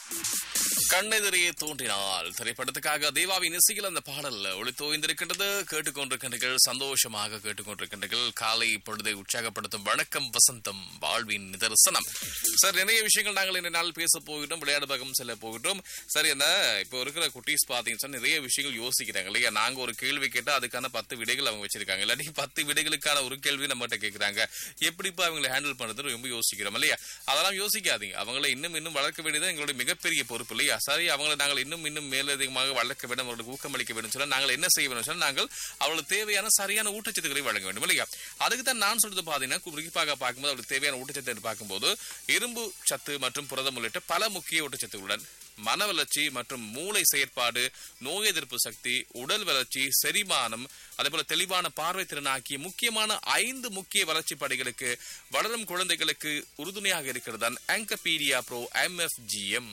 கண்ணெதிரியே தோன்றினால் திரைப்படத்துக்காக தேவாவின் இசையில் அந்த பாடல் ஒளித்தோய்ந்திருக்கின்றது கேட்டுக்கொண்டிருக்கின்றீர்கள் சந்தோஷமாக கேட்டுக்கொண்டிருக்கின்றீர்கள் காலை பொழுதை உற்சாகப்படுத்தும் வணக்கம் வசந்தம் வாழ்வின் நிதர்சனம் சார் நிறைய விஷயங்கள் நாங்கள் இந்த நாள் பேச போகிட்டோம் விளையாடு பக்கம் செல்ல போகிட்டோம் சரி என்ன இப்போ இருக்கிற குட்டீஸ் பாத்தீங்கன்னா சார் நிறைய விஷயங்கள் யோசிக்கிறாங்க இல்லையா நாங்க ஒரு கேள்வி கேட்டா அதுக்கான பத்து விடைகள் அவங்க வச்சிருக்காங்க இல்லாட்டி பத்து விடைகளுக்கான ஒரு கேள்வி நம்மகிட்ட கேட்கறாங்க எப்படிப்பா அவங்களை ஹேண்டில் பண்றது ரொம்ப யோசிக்கிறோம் இல்லையா அதெல்லாம் யோசிக்காதீங்க அவங்களை இன்னும் இன்னும் வளர்க்க வேண்டியது எங்களுடைய மிகப்பெரிய பொறுப்பு இல்லையா சரி அவங்களை நாங்கள் இன்னும் இன்னும் மேலதிகமாக வளர்க்க வேண்டும் அவர்களுக்கு ஊக்கமளிக்க வேண்டும் சொல்ல நாங்கள் என்ன செய்ய வேண்டும் சொல்ல நாங்கள் அவர்களுக்கு தேவையான சரியான ஊட்டச்சத்துக்களை வழங்க வேண்டும் இல்லையா அதுக்கு தான் நான் சொல்றது பாத்தீங்கன்னா குறிப்பாக பார்க்கும்போது அவர்களுக்கு தேவையான ஊட்டச்சத்து என்று பார்க்கும்போது இரும்பு சத்து மற்றும் புரதம் உள்ளிட்ட பல முக்கிய ஊட்டச்சத்துகளுடன் மன வளர்ச்சி மற்றும் மூளை செயற்பாடு நோய் எதிர்ப்பு சக்தி உடல் வளர்ச்சி செரிமானம் அதேபோல தெளிவான பார்வை திறன் ஆகிய முக்கியமான ஐந்து முக்கிய வளர்ச்சி படிகளுக்கு வளரும் குழந்தைகளுக்கு உறுதுணையாக இருக்கிறது தான் ஆங்கபீடியா ப்ரோ எம்எஃப்ஜிஎம்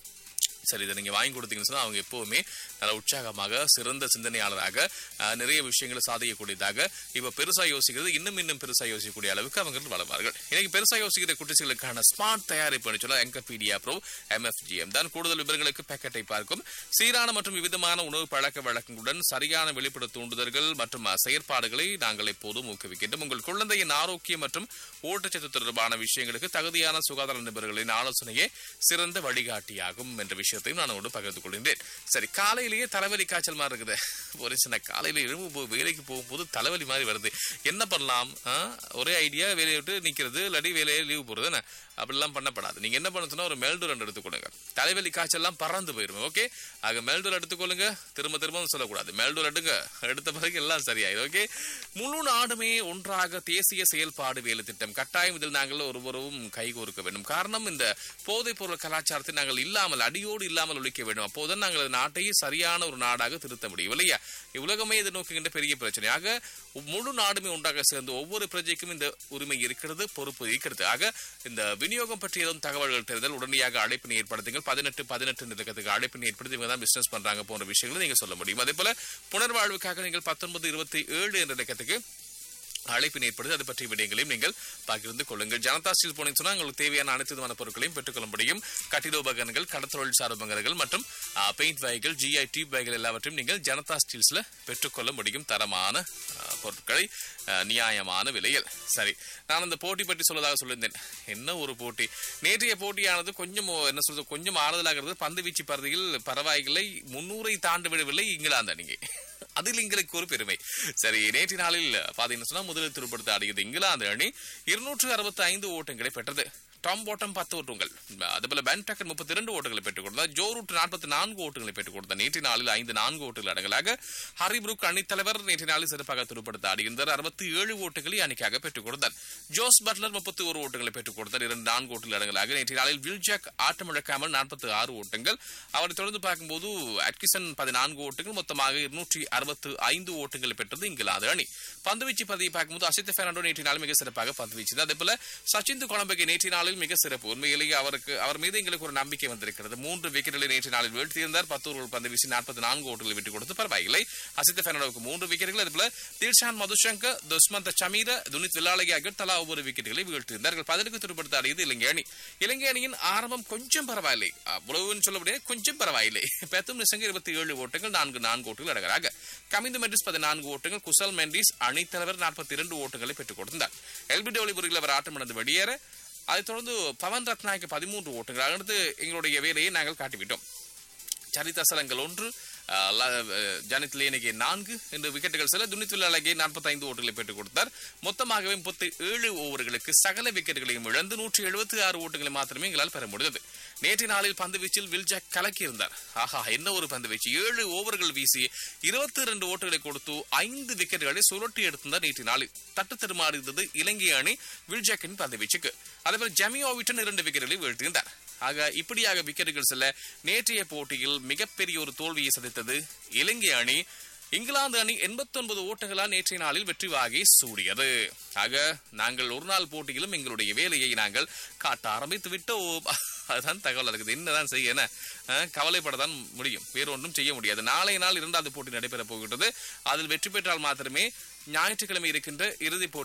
சரி இதை நீங்க வாங்கி கொடுத்தீங்கன்னு சொன்னா அவங்க எப்பவுமே நல்ல உற்சாகமாக சிறந்த சிந்தனையாளராக அஹ், நிறைய விஷயங்களை சாதிக்கக்கூடியதாக இப்ப பெருசா யோசிக்கிறது இன்னும் இன்னும் பெருசா யோசிக்கக்கூடிய அளவுக்கு அவங்க வளர்வார்கள் இன்னைக்கு பெருசா யோசிக்கிற குட்டிகளுக்கான ஸ்மார்ட் தயாரிப்பு சொல்ல எங்கபீடியா ப்ரோ எம்எஃப்ஜிஎம் தான் கூடுதல் விவரங்களுக்கு பேக்கெட்டை பார்க்கும் சீரான மற்றும் விவிதமான உணவு பழக்க வழக்கங்களுடன் சரியான வெளிப்பட தூண்டுதல்கள் மற்றும் அஹ், செயற்பாடுகளை நாங்கள் எப்போதும் ஊக்குவிக்கின்றோம் உங்கள் குழந்தையின் ஆரோக்கியம் மற்றும் ஊட்டச்சத்து தொடர்பான விஷயங்களுக்கு தகுதியான சுகாதார நிபுணர்களின் ஆலோசனையே சிறந்த வழிகாட்டியாகும் என்ற விஷயத்தையும் நான் உங்களோடு பகிர்ந்து கொள்கின்றேன் சரி காலையிலேயே தலைவலி காய்ச்சல் மாதிரி இருக்குது ஒரு சின்ன காலையில எழும்பு போ- வேலைக்கு போகும்போது தலைவலி மாதிரி வருது என்ன பண்ணலாம் ஆ? ஒரே ஐடியா வேலையை விட்டு நிக்கிறது இல்லாட்டி வேலையை லீவ் போடுறது என்ன அப்படிலாம் பண்ணப்படாது நீங்க என்ன பண்ண சொன்னா ஒரு மெல்டூர் ரெண்டு எடுத்துக்கொள்ளுங்க தலைவலி காய்ச்சல்லாம் பறந்து போயிரும் ஓகே ஆக மெல்டூர் எடுத்துக்கொள்ளுங்க திரும்ப திரும்ப சொல்லக்கூடாது மெல்டூர் எடுங்க எடுத்த பிறகு எல்லாம் சரியாயிடும் ஓகே முழு நாடுமே ஒன்றாக தேசிய செயல்பாடு வேலை திட்டம் கட்டாயம் இதில் நாங்கள் ஒருவரும் கைகோர்க்க வேண்டும் காரணம் இந்த போதைப் பொருள் கலாச்சாரத்தை நாங்கள் இல்லாமல் அடியோடு இல்லாமல் ஒழிக்க வேண்டும் அப்போதுதான் நாங்கள் இந்த நாட்டை சரியான ஒரு நாடாக திருத்த முடியும் இல்லையா உலகமே இதை நோக்குகின்ற பெரிய பிரச்சனையாக முழு நாடுமே ஒன்றாக சேர்ந்து ஒவ்வொரு பிரஜைக்கும் இந்த உரிமை இருக்கிறது பொறுப்பு இருக்கிறது ஆக இந்த விநியோகம் பற்றி ஏதும் தகவல்கள் தெரிந்தால் உடனடியாக அழைப்பினை ஏற்படுத்துங்கள் பதினெட்டு பதினெட்டு நிலக்கத்துக்கு அழைப்பினை ஏற்படுத்தி இவங்க தான் பிசினஸ் பண்றாங்க போன்ற விஷயங்களை நீங்க சொல்ல முடியும் அதே போல புனர்வாழ்வுக்காக நீங்கள் பத்தொன்பது இருபத்தி ஏழு என்ற இலக்கத்துக்கு அழைப்பினை ஏற்படுத்தி அது பற்றிய விடயங்களையும் நீங்கள் பகிர்ந்து கொள்ளுங்கள் ஜனதா ஸ்டீல் போனீங்கன்னு சொன்னா உங்களுக்கு தேவையான அனைத்து விதமான பொருட்களையும் பெற்றுக்கொள்ள முடியும் கட்டிடோபகரணங்கள் கடத்தொழில் சார் உபகரணங்கள் மற்றும் பெயிண்ட் வகைகள் ஜிஐ டியூப் வகைகள் எல்லாவற்றையும் நீங்கள் ஜனதா ஸ்டீல்ஸ்ல பெற்றுக்கொள்ள முடியும் தரமான ஆ, பொருட்களை ஆ, நியாயமான விலையில் சரி நான் அந்த போட்டி பற்றி சொல்லதாக சொல்லியிருந்தேன் என்ன ஒரு போட்டி நேற்றைய போட்டியானது கொஞ்சம் என்ன சொல்றது கொஞ்சம் ஆறுதலாக இருந்தது பந்து வீச்சு பரதியில் பரவாயில்லை முன்னூறை தாண்டு விடவில்லை இங்கிலாந்து அணிங்க அதில் எங்களுக்கு ஒரு பெருமை சரி நேற்று நாளில் பாத்தீங்கன்னா சொன்னா முதலில் துருப்படுத்த ஆடியது இங்கிலாந்து அணி இருநூற்று அறுபத்தி ஐந்து ஓட்டங்களை பெற்றது டாம் பாட்டம் பத்து ஓட்டங்கள் அதுபோல பென் டக்கர் முப்பத்தி இரண்டு ஓட்டங்களை பெற்றுக் கொடுத்தார் ஜோ ரூட் நாற்பத்தி நான்கு ஓட்டங்களை பெற்றுக் கொடுத்தார் நேற்று நாளில் ஐந்து நான்கு ஓட்டங்கள் அடங்கலாக ஹரி புரூக் அணித்தலைவர் நேற்று நாளில் சிறப்பாக துருப்படுத்த ஆடுகின்றார் அறுபத்தி ஏழு ஓட்டங்களை அணிக்காக பெற்றுக் கொடுத்தார் ஜோஸ் பட்லர் முப்பத்தி ஒரு ஓட்டங்களை பெற்றுக் கொடுத்தார் இரண்டு நான்கு ஓட்டங்கள் அடங்கலாக நேற்று நாளில் வில்ஜாக் ஆட்டம் இழக்காமல் நாற்பத்தி ஆறு ஓட்டங்கள் அவரை தொடர்ந்து பார்க்கும்போது அட்கிசன் பதினான்கு ஓட்டங்கள் மொத்தமாக இருநூற்றி அறுபத்து ஐந்து ஓட்டங்களை பெற்றது இங்கிலாந்து அணி பந்துவீச்சு பதிவை பார்க்கும்போது அசித் பெர்னாண்டோ நேற்று நாள் மிக சிறப்பாக பந்து வீச்சது அதே போல சச்சின் கொலம்பகை நேற்று நாளில் மிக சிறப்பு உண்மையிலேயே அவருக்கு அவர் மீது எங்களுக்கு ஒரு நம்பிக்கை வந்திருக்கிறது மூன்று விக்கெட்டுகளை நேற்று நாளில் வீழ்த்தியிருந்தார் பத்து ஓவர்கள் பந்து வீசி நாற்பத்தி நான்கு ஓட்டுகளை விட்டுக் கொடுத்து பரவாயில்லை அசித் பெர்னாண்டோவுக்கு மூன்று விக்கெட்டுகள் அதே போல தில்ஷான் மதுஷங்கர் துஸ்மந்த சமீர துனித் வில்லாலகி ஆகியோர் தலா ஒவ்வொரு விக்கெட்டுகளை வீழ்த்தியிருந்தார்கள் பதிலுக்கு துடுப்படுத்த ஆடியது இலங்கை அணி இலங்கை அணியின் ஆரம்பம் கொஞ்சம் பரவாயில்லை அவ்வளவுன்னு சொல்ல முடியாது கொஞ்சம் பரவாயில்லை பெத்தும் நிசங்க இருபத்தி ஏழு ஓட்டங்கள் நான்கு நான்கு ஓட்டங்கள் அடங்கலாக கமிந்து மெண்டிஸ் பதினான்கு ஓட்டங்கள் குசல் மெண்டிஸ் அணித்தலைவர் நாற்பத்தி இரண்டு ஓட்டங்களை பெற்றுக் கொடுத்தார் எல்பி டபிள்யூபுரியில் அவர் ஆட்டம் இழந்து வெளியேற அதைத் தொடர்ந்து பவன் ரத்னாய்க்கு பதிமூன்று ஓட்டங்கள் அடுத்து எங்களுடைய வேலையை நாங்கள் காட்டிவிட்டோம் சரித சலங்கள் ஒன்று அஹ், ல- அஹ், ஜனித் லேனிகே நான்கு என்று விக்கெட்டுகள் செல்ல துனித்துல் அழகே நாற்பத்தி ஐந்து ஓட்டுகளை பெற்றுக் கொடுத்தார் மொத்தமாகவே முப்பத்தி ஏழு ஓவர்களுக்கு சகல விக்கெட்டுகளையும் இழந்து நூற்றி எழுபத்தி ஆறு ஓட்டுகளை மாத்திரமே எங்களால் பெற முடிந்தது நேற்று நாளில் பந்து வீச்சில் வில்ஜாக் கலக்கியிருந்தார் ஆஹா என்ன ஒரு பந்து வீச்சு ஏழு ஓவர்கள் வீசி இருபத்தி இரண்டு ஓட்டுகளை கொடுத்து ஐந்து விக்கெட்டுகளை சுழட்டி எடுத்திருந்தார் நேற்று நாளில் தட்டு தடுமாறியது இலங்கை அணி வில்ஜாக்கின் பந்து வீச்சுக்கு அதேபோல் ஜமியோவிட்டன் இரண்டு விக்கெட்டுகளை வீழ்த்தியிருந்தார் ஆக இப்படியாக விக்கெட்டுகள் செல்ல நேற்றைய போட்டியில் மிகப்பெரிய ஒரு தோல்வியை சந்தித்தது இலங்கை அணி இங்கிலாந்து அணி 89 ஓட்டங்களால் நேற்றைய நாளில் வெற்றி வாகை சூடியது ஆக நாங்கள் ஒரு நாள் போட்டியிலும் எங்களுடைய வேலையை நாங்கள் காட்ட ஆரம்பித்து விட்டோம் அதுதான் தகவல் இருக்குது என்னதான் செய்ய என்ன அஹ், கவலைப்படத்தான் முடியும் வேறு ஒன்றும் செய்ய முடியாது நாளைய நாள் இரண்டாவது போட்டி நடைபெறப் போகின்றது அதில் வெற்றி பெற்றால் மாத்திரமே ஞாயிற்றுக்கிழமை இருக்கின்ற இறுதிப் போட்டி